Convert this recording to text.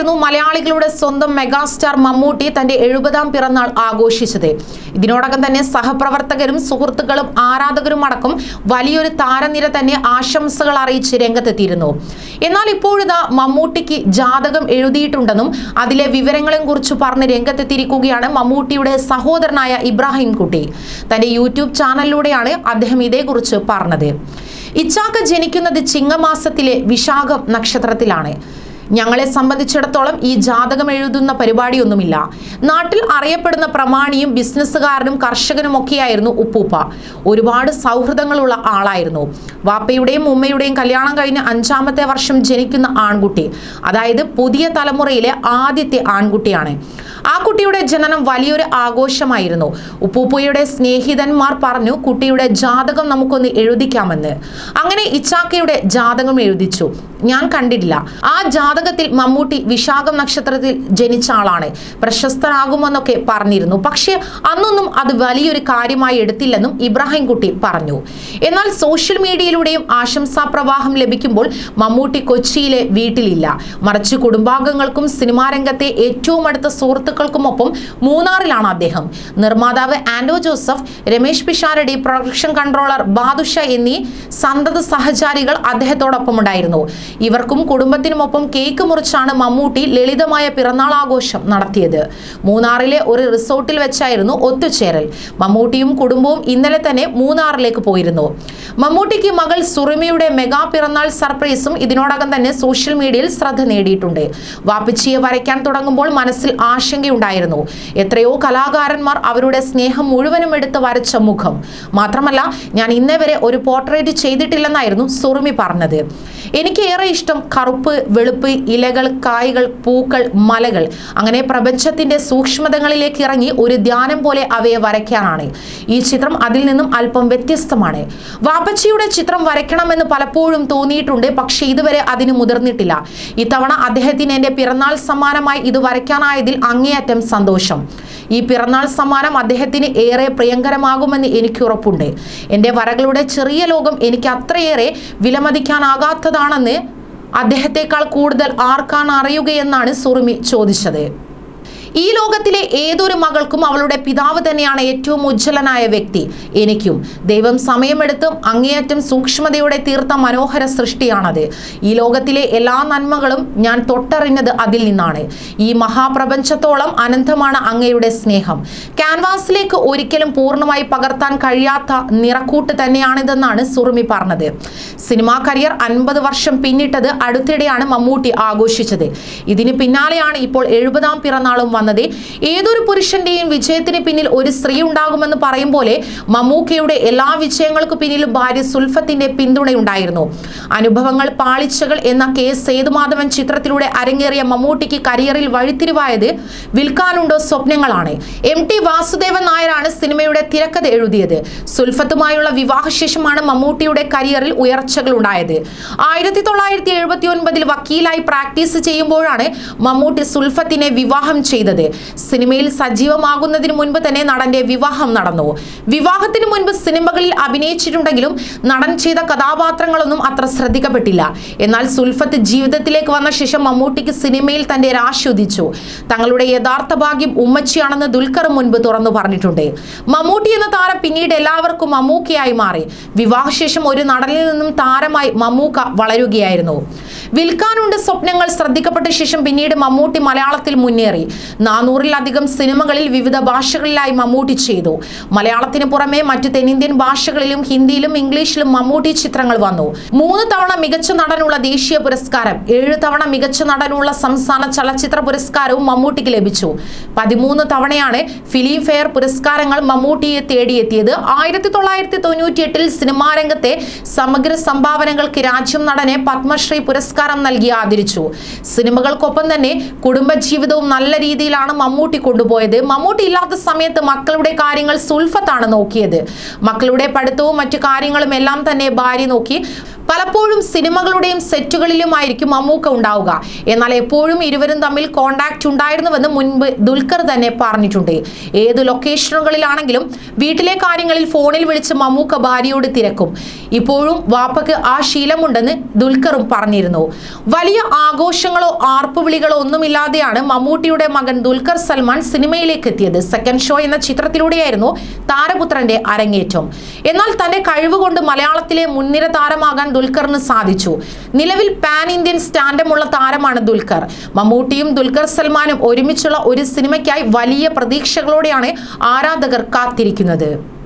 ഇന്നലെയായിരുന്നു മലയാളികളുടെ സ്വന്തം മെഗാസ്റ്റാർ മമ്മൂട്ടി തന്റെ എഴുപതാം പിറന്നാൾ ആഘോഷിച്ചത് ഇതിനോടകം തന്നെ സഹപ്രവർത്തകരും സുഹൃത്തുക്കളും ആരാധകരും അടക്കം വലിയൊരു താരനിര തന്നെ ആശംസകൾ അറിയിച്ച് രംഗത്തെത്തിയിരുന്നു എന്നാൽ ഇപ്പോഴിതാ മമ്മൂട്ടിക്ക് ജാതകം എഴുതിയിട്ടുണ്ടെന്നും അതിലെ വിവരങ്ങളെയും കുറിച്ച് പറഞ്ഞ് രംഗത്തെത്തിയിരിക്കുകയാണ് മമ്മൂട്ടിയുടെ സഹോദരനായ ഇബ്രാഹിം കുട്ടി തന്റെ യൂട്യൂബ് ചാനലിലൂടെയാണ് അദ്ദേഹം ഇതേക്കുറിച്ച് പറഞ്ഞത് ഇച്ചാക്ക ജനിക്കുന്നത് ചിങ്ങമാസത്തിലെ വിശാഖം നക്ഷത്രത്തിലാണ് ഞങ്ങളെ സംബന്ധിച്ചിടത്തോളം ഈ ജാതകം എഴുതുന്ന പരിപാടിയൊന്നുമില്ല നാട്ടിൽ അറിയപ്പെടുന്ന പ്രമാണിയും ബിസിനസ്സുകാരനും കർഷകനും ഒക്കെയായിരുന്നു ഉപ്പൂപ്പ ഒരുപാട് സൗഹൃദങ്ങളുള്ള ആളായിരുന്നു വാപ്പയുടെയും ഉമ്മയുടെയും കല്യാണം കഴിഞ്ഞ് അഞ്ചാമത്തെ വർഷം ജനിക്കുന്ന ആൺകുട്ടി അതായത് പുതിയ തലമുറയിലെ ആദ്യത്തെ ആൺകുട്ടിയാണ് ആ കുട്ടിയുടെ ജനനം വലിയൊരു ആഘോഷമായിരുന്നു ഉപ്പൂപ്പയുടെ സ്നേഹിതന്മാർ പറഞ്ഞു കുട്ടിയുടെ ജാതകം നമുക്കൊന്ന് എഴുതിക്കാമെന്ന് അങ്ങനെ ഇച്ചാക്കയുടെ ജാതകം എഴുതിച്ചു ഞാൻ കണ്ടിട്ടില്ല ആ ജാതകത്തിൽ മമ്മൂട്ടി വിശാഖം നക്ഷത്രത്തിൽ ജനിച്ച ആളാണ് പ്രശസ്തനാകുമെന്നൊക്കെ പറഞ്ഞിരുന്നു പക്ഷേ അന്നൊന്നും അത് വലിയൊരു കാര്യമായി എടുത്തില്ലെന്നും ഇബ്രാഹിം കുട്ടി പറഞ്ഞു എന്നാൽ സോഷ്യൽ മീഡിയയിലൂടെയും ആശംസാ പ്രവാഹം ലഭിക്കുമ്പോൾ മമ്മൂട്ടി കൊച്ചിയിലെ വീട്ടിലില്ല മറിച്ച് കുടുംബാംഗങ്ങൾക്കും സിനിമാ രംഗത്തെ ഏറ്റവും അടുത്ത സുഹൃത്തുക്കൾക്കുമൊപ്പം മൂന്നാറിലാണ് അദ്ദേഹം നിർമ്മാതാവ് ആൻഡോ ജോസഫ് രമേശ് പിഷാരടി പ്രൊഡക്ഷൻ കൺട്രോളർ ബാദുഷ എന്നീ സന്തത സഹചാരികൾ അദ്ദേഹത്തോടൊപ്പം ഉണ്ടായിരുന്നു ഇവർക്കും കുടുംബത്തിനുമൊപ്പം കേക്ക് മുറിച്ചാണ് മമ്മൂട്ടി ലളിതമായ പിറന്നാൾ ആഘോഷം നടത്തിയത് മൂന്നാറിലെ ഒരു റിസോർട്ടിൽ വെച്ചായിരുന്നു ഒത്തുചേരൽ മമ്മൂട്ടിയും കുടുംബവും ഇന്നലെ തന്നെ മൂന്നാറിലേക്ക് പോയിരുന്നു മമ്മൂട്ടിക്ക് മകൾ സുറിമയുടെ മെഗാ പിറന്നാൾ സർപ്രൈസും ഇതിനോടകം തന്നെ സോഷ്യൽ മീഡിയയിൽ ശ്രദ്ധ നേടിയിട്ടുണ്ട് വാപ്പിച്ചിയെ വരയ്ക്കാൻ തുടങ്ങുമ്പോൾ മനസ്സിൽ ആശങ്കയുണ്ടായിരുന്നു എത്രയോ കലാകാരന്മാർ അവരുടെ സ്നേഹം മുഴുവനും എടുത്ത് വരച്ച മുഖം മാത്രമല്ല ഞാൻ ഇന്നേ വരെ ഒരു പോർട്രേറ്റ് ചെയ്തിട്ടില്ലെന്നായിരുന്നു സുറുമി പറഞ്ഞത് എനിക്ക് ഏറെ ഇഷ്ടം കറുപ്പ് വെളുപ്പ് ഇലകൾ കായ്കൾ പൂക്കൾ മലകൾ അങ്ങനെ പ്രപഞ്ചത്തിന്റെ സൂക്ഷ്മതകളിലേക്ക് ഇറങ്ങി ഒരു ധ്യാനം പോലെ അവയെ വരയ്ക്കാനാണ് ഈ ചിത്രം അതിൽ നിന്നും അല്പം വ്യത്യസ്തമാണ് വാപ്പച്ചിയുടെ ചിത്രം വരയ്ക്കണമെന്ന് പലപ്പോഴും തോന്നിയിട്ടുണ്ട് പക്ഷേ ഇതുവരെ അതിന് മുതിർന്നിട്ടില്ല ഇത്തവണ അദ്ദേഹത്തിന് എൻ്റെ പിറന്നാൾ സമ്മാനമായി ഇത് വരയ്ക്കാനായതിൽ അങ്ങേയറ്റം സന്തോഷം ഈ പിറന്നാൾ സമ്മാനം അദ്ദേഹത്തിന് ഏറെ പ്രിയങ്കരമാകുമെന്ന് എനിക്ക് ഉറപ്പുണ്ട് എൻ്റെ വരകളുടെ ചെറിയ ലോകം എനിക്ക് അത്രയേറെ വിലമതിക്കാനാകാത്തതാണെന്ന് അദ്ദേഹത്തെക്കാൾ കൂടുതൽ ആർക്കാണ് അറിയുകയെന്നാണ് സുറുമി ചോദിച്ചത് ഈ ലോകത്തിലെ ഏതൊരു മകൾക്കും അവളുടെ പിതാവ് തന്നെയാണ് ഏറ്റവും ഉജ്ജ്വലനായ വ്യക്തി എനിക്കും ദൈവം സമയമെടുത്തും അങ്ങേയറ്റം സൂക്ഷ്മതയോടെ തീർത്ത മനോഹര സൃഷ്ടിയാണത് ഈ ലോകത്തിലെ എല്ലാ നന്മകളും ഞാൻ തൊട്ടറിഞ്ഞത് അതിൽ നിന്നാണ് ഈ മഹാപ്രപഞ്ചത്തോളം അനന്തമാണ് അങ്ങയുടെ സ്നേഹം ക്യാൻവാസിലേക്ക് ഒരിക്കലും പൂർണ്ണമായി പകർത്താൻ കഴിയാത്ത നിറക്കൂട്ട് തന്നെയാണിതെന്നാണ് സുറുമി പറഞ്ഞത് സിനിമാ കരിയർ അൻപത് വർഷം പിന്നിട്ടത് അടുത്തിടെയാണ് മമ്മൂട്ടി ആഘോഷിച്ചത് ഇതിന് പിന്നാലെയാണ് ഇപ്പോൾ എഴുപതാം പിറന്നാളും വന്നത് ഏതൊരു പുരുഷന്റെയും വിജയത്തിന് പിന്നിൽ ഒരു സ്ത്രീ ഉണ്ടാകുമെന്ന് പറയും പോലെ മമ്മൂക്കയുടെ എല്ലാ വിജയങ്ങൾക്ക് പിന്നിലും ഭാര്യ സുൽഫത്തിന്റെ പിന്തുണയുണ്ടായിരുന്നു അനുഭവങ്ങൾ പാളിച്ചകൾ എന്ന കെ സേതുമാധവൻ ചിത്രത്തിലൂടെ അരങ്ങേറിയ മമ്മൂട്ടിക്ക് കരിയറിൽ വഴിത്തിരിവായത് വിൽക്കാനുണ്ടോ സ്വപ്നങ്ങളാണ് എം ടി വാസുദേവൻ നായരാണ് സിനിമയുടെ തിരക്കഥ എഴുതിയത് സുൽഫത്തുമായുള്ള വിവാഹശേഷമാണ് മമ്മൂട്ടിയുടെ കരിയറിൽ ഉയർച്ചകൾ ഉണ്ടായത് ആയിരത്തി തൊള്ളായിരത്തി എഴുപത്തി ഒൻപതിൽ വക്കീലായി പ്രാക്ടീസ് ചെയ്യുമ്പോഴാണ് മമ്മൂട്ടി സുൽഫത്തിനെ വിവാഹം ചെയ്തത് സിനിമയിൽ സജീവമാകുന്നതിന് മുൻപ് തന്നെ നടന്റെ വിവാഹം നടന്നു വിവാഹത്തിന് മുൻപ് സിനിമകളിൽ അഭിനയിച്ചിട്ടുണ്ടെങ്കിലും നടൻ ചെയ്ത കഥാപാത്രങ്ങളൊന്നും അത്ര ശ്രദ്ധിക്കപ്പെട്ടില്ല എന്നാൽ സുൽഫത്ത് ജീവിതത്തിലേക്ക് വന്ന ശേഷം മമ്മൂട്ടിക്ക് സിനിമയിൽ തന്റെ രാശി ഉദിച്ചു തങ്ങളുടെ യഥാർത്ഥ ഭാഗ്യം ഉമ്മച്ചിയാണെന്ന് ദുൽഖർ മുൻപ് തുറന്നു പറഞ്ഞിട്ടുണ്ട് മമ്മൂട്ടി എന്ന താരം പിന്നീട് എല്ലാവർക്കും മമ്മൂക്കയായി മാറി വിവാഹശേഷം ഒരു നടനിൽ നിന്നും താരമായി മമ്മൂക്ക വളരുകയായിരുന്നു വിൽക്കാനുണ്ട് സ്വപ്നങ്ങൾ ശ്രദ്ധിക്കപ്പെട്ട ശേഷം പിന്നീട് മമ്മൂട്ടി മലയാളത്തിൽ മുന്നേറി നാനൂറിലധികം സിനിമകളിൽ വിവിധ ഭാഷകളിലായി മമ്മൂട്ടി ചെയ്തു മലയാളത്തിന് പുറമെ മറ്റു തെന്നിന്ത്യൻ ഭാഷകളിലും ഹിന്ദിയിലും ഇംഗ്ലീഷിലും മമ്മൂട്ടി ചിത്രങ്ങൾ വന്നു മൂന്ന് തവണ മികച്ച നടനുള്ള ദേശീയ പുരസ്കാരം ഏഴ് തവണ മികച്ച നടനുള്ള സംസ്ഥാന ചലച്ചിത്ര പുരസ്കാരവും മമ്മൂട്ടിക്ക് ലഭിച്ചു പതിമൂന്ന് തവണയാണ് ഫിലിം ഫെയർ പുരസ്കാരങ്ങൾ മമ്മൂട്ടിയെ തേടിയെത്തിയത് ആയിരത്തി തൊള്ളായിരത്തി തൊണ്ണൂറ്റി എട്ടിൽ സിനിമാ രംഗത്തെ സമഗ്ര സംഭാവനകൾക്ക് രാജ്യം നടനെ പത്മശ്രീ പുരസ്കാരം നൽകി ആദരിച്ചു സിനിമകൾക്കൊപ്പം തന്നെ കുടുംബജീവിതവും നല്ല രീതിയിലാണ് മമ്മൂട്ടി കൊണ്ടുപോയത് മമ്മൂട്ടി ഇല്ലാത്ത സമയത്ത് മക്കളുടെ കാര്യങ്ങൾ സുൽഫത്താണ് നോക്കിയത് മക്കളുടെ പഠിത്തവും മറ്റു കാര്യങ്ങളും എല്ലാം തന്നെ ഭാര്യ നോക്കി പലപ്പോഴും സിനിമകളുടെയും സെറ്റുകളിലുമായിരിക്കും മമ്മൂക്ക ഉണ്ടാവുക എന്നാൽ എപ്പോഴും ഇരുവരും തമ്മിൽ കോണ്ടാക്ട് ഉണ്ടായിരുന്നുവെന്ന് മുൻപ് ദുൽഖർ തന്നെ പറഞ്ഞിട്ടുണ്ട് ഏത് ലൊക്കേഷനുകളിലാണെങ്കിലും വീട്ടിലെ കാര്യങ്ങളിൽ ഫോണിൽ വിളിച്ച് മമ്മൂക്ക ഭാര്യയോട് തിരക്കും ഇപ്പോഴും വാപ്പക്ക് ആ ശീലമുണ്ടെന്ന് ദുൽഖറും പറഞ്ഞിരുന്നു വലിയ ആഘോഷങ്ങളോ ആർപ്പുവിളികളോ ഒന്നുമില്ലാതെയാണ് മമ്മൂട്ടിയുടെ മകൻ ദുൽഖർ സൽമാൻ സിനിമയിലേക്ക് എത്തിയത് സെക്കൻഡ് ഷോ എന്ന ചിത്രത്തിലൂടെയായിരുന്നു താരപുത്രന്റെ അരങ്ങേറ്റം എന്നാൽ തന്റെ കഴിവുകൊണ്ട് മലയാളത്തിലെ മുൻനിര താരമാകാൻ ദുൽഖറിന് സാധിച്ചു നിലവിൽ പാൻ ഇന്ത്യൻ സ്റ്റാൻഡമുള്ള താരമാണ് ദുൽഖർ മമ്മൂട്ടിയും ദുൽഖർ സൽമാനും ഒരുമിച്ചുള്ള ഒരു സിനിമയ്ക്കായി വലിയ പ്രതീക്ഷകളോടെയാണ് ആരാധകർ കാത്തിരിക്കുന്നത്